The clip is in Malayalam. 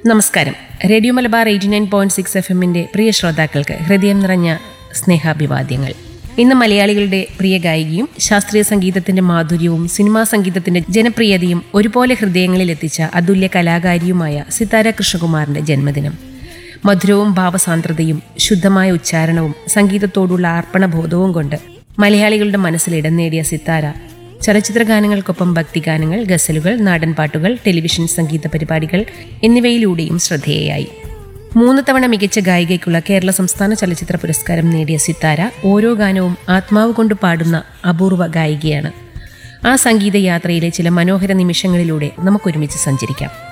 നമസ്കാരം radio Malabar eighty nine point six F എമ്മിന്റെ പ്രിയ ശ്രോതാക്കൾക്ക് ഹൃദയം നിറഞ്ഞ സ്നേഹാഭിവാദ്യങ്ങൾ ഇന്ന് മലയാളികളുടെ പ്രിയ ഗായികയും ശാസ്ത്രീയ സംഗീതത്തിന്റെ മാധുര്യവും സിനിമാ സംഗീതത്തിന്റെ ജനപ്രിയതയും ഒരുപോലെ ഹൃദയങ്ങളിൽ എത്തിച്ച അതുല്യ കലാകാരിയുമായ സിതാര കൃഷ്ണകുമാറിന്റെ ജന്മദിനം മധുരവും ഭാവസാന്ദ്രതയും ശുദ്ധമായ ഉച്ചാരണവും സംഗീതത്തോടുള്ള അർപ്പണബോധവും കൊണ്ട് മലയാളികളുടെ മനസ്സിൽ ഇടം നേടിയ സിത്താര ചലച്ചിത്ര ഗാനങ്ങൾക്കൊപ്പം ഭക്തിഗാനങ്ങൾ ഗസലുകൾ നാടൻപാട്ടുകൾ ടെലിവിഷൻ സംഗീത പരിപാടികൾ എന്നിവയിലൂടെയും ശ്രദ്ധേയയായി മൂന്ന് തവണ മികച്ച ഗായികയ്ക്കുള്ള കേരള സംസ്ഥാന ചലച്ചിത്ര പുരസ്കാരം നേടിയ സിത്താര ഓരോ ഗാനവും ആത്മാവ് കൊണ്ട് പാടുന്ന അപൂർവ ഗായികയാണ് ആ സംഗീത യാത്രയിലെ ചില മനോഹര നിമിഷങ്ങളിലൂടെ നമുക്കൊരുമിച്ച് സഞ്ചരിക്കാം